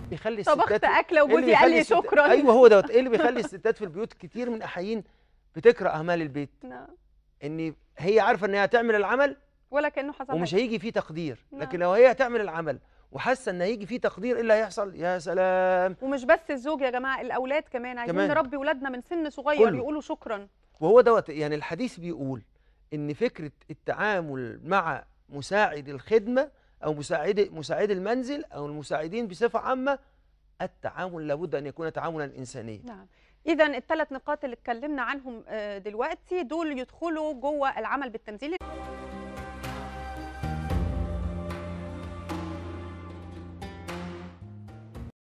بيخلي طبخت الستات اكله إيه اللي وجوزي قال بيخلي لي الست- شكرا ايوه هو دوت ايه اللي بيخلي الستات في البيوت كتير من احيين بتكره اعمال البيت نعم. ان هي عارفه ان هي هتعمل العمل ولا كانه حصل ومش حاجة. هيجي فيه تقدير نعم. لكن لو هي هتعمل العمل وحاسه ان هيجي فيه تقدير ايه اللي هيحصل يا سلام ومش بس الزوج يا جماعه الاولاد كمان عايزين كمان. نربي ولادنا من سن صغير كله. يقولوا شكرا وهو دوت يعني الحديث بيقول ان فكره التعامل مع مساعد الخدمه او مساعد مساعد المنزل او المساعدين بصفه عامه التعامل لابد ان يكون تعاملا انسانيا نعم اذا الثلاث نقاط اللي اتكلمنا عنهم آه، دلوقتي دول يدخلوا جوه العمل بالتمثيل